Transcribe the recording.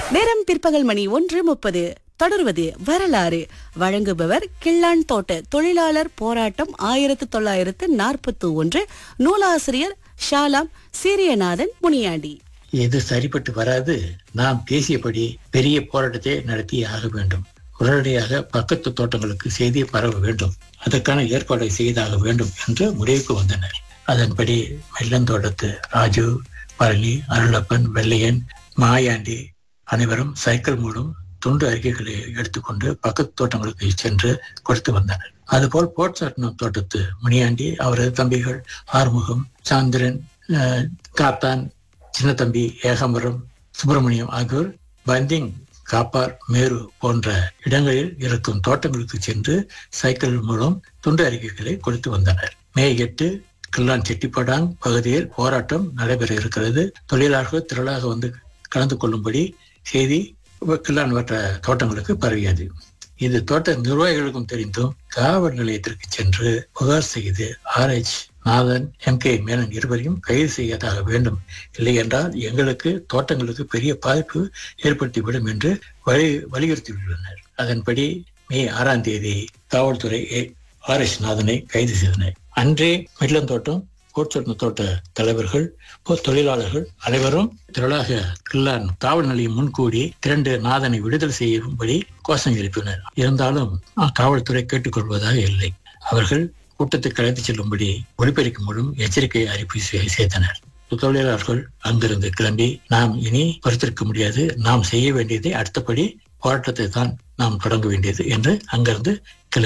நேரம் பிற்பகல் மணி ஒன்று முப்பது தொடர்வது வரலாறு வழங்குபவர் கிள்ளான் தோட்ட தொழிலாளர் போராட்டம் ஆயிரத்து தொள்ளாயிரத்து நாற்பத்தி ஒன்று நூலாசிரியர் ஷாலாம் சீரியநாதன் முனியாண்டி இது சரிப்பட்டு வராது நாம் பேசியபடி பெரிய போராட்டத்தை நடத்தி ஆக வேண்டும் உடனடியாக பக்கத்து தோட்டங்களுக்கு செய்தி பரவ வேண்டும் அதற்கான ஏற்பாடை செய்தாக வேண்டும் என்று முடிவுக்கு வந்தனர் அதன்படி மெல்லந்தோட்டத்து ராஜு பழனி அருளப்பன் வெள்ளையன் மாயாண்டி அனைவரும் சைக்கிள் மூலம் துண்டு அறிக்கைகளை எடுத்துக்கொண்டு பக்கத்து தோட்டங்களுக்கு சென்று கொடுத்து வந்தனர் அதுபோல் போட்சாட்டம் தோட்டத்து முனியாண்டி அவரது தம்பிகள் ஆறுமுகம் சாந்திரன் அஹ், காத்தான் சின்னத்தம்பி ஏகாம்பரம் சுப்பிரமணியம் ஆகியோர் பந்திங் காப்பார் மேரு போன்ற இடங்களில் இருக்கும் தோட்டங்களுக்கு சென்று சைக்கிள் மூலம் துண்டு அறிக்கைகளை கொடுத்து வந்தனர் மே எட்டு கில்லான் செட்டிப்படாங் பகுதியில் போராட்டம் நடைபெற இருக்கிறது தொழிலாளர்கள் திரளாக வந்து கலந்து கொள்ளும்படி செய்தி கில்லான் வட்ட தோட்டங்களுக்கு பரவியது இது தோட்ட நிர்வாகிகளுக்கும் தெரிந்தும் காவல் நிலையத்திற்கு சென்று புகார் செய்து RH Nathan M K Menon இருவரையும் கைது செய்யதாக வேண்டும் இல்லை என்றால் எங்களுக்கு தோட்டங்களுக்கு பெரிய பாதிப்பு ஏற்படுத்திவிடும் என்று வலி வலியுறுத்தியுள்ளனர் அதன்படி மே ஆறாம் தேதி காவல்துறை ஆர் எஸ் நாதனை கைது செய்தனர் அன்றே மில்லந்தோட்டம் கோட்சொட்டு தோட்ட தலைவர்கள் போ- தொழிலாளர்கள் அனைவரும் திரளாக கில்லான் காவல் நிலையம் முன்கூடி திரண்டு நாதனை விடுதலை செய்யும்படி கோஷம் எழுப்பினர் இருந்தாலும் அஹ், காவல்துறை கேட்டுக்கொள்வதாக இல்லை அவர்கள் கூட்டத்தை கலைத்து செல்லும்படி ஒளிபெருக்கி மூலம் எச்சரிக்கை அறிவிப்பு செய்- செய்தனர் தொழிலாளர்கள் அங்கிருந்து கிளம்பி நாம் இனி பொறுத்திருக்க முடியாது நாம் செய்ய வேண்டியதை அடுத்தபடி போராட்டத்தை தான் நாம் தொடங்க வேண்டியது என்று அங்கிருந்து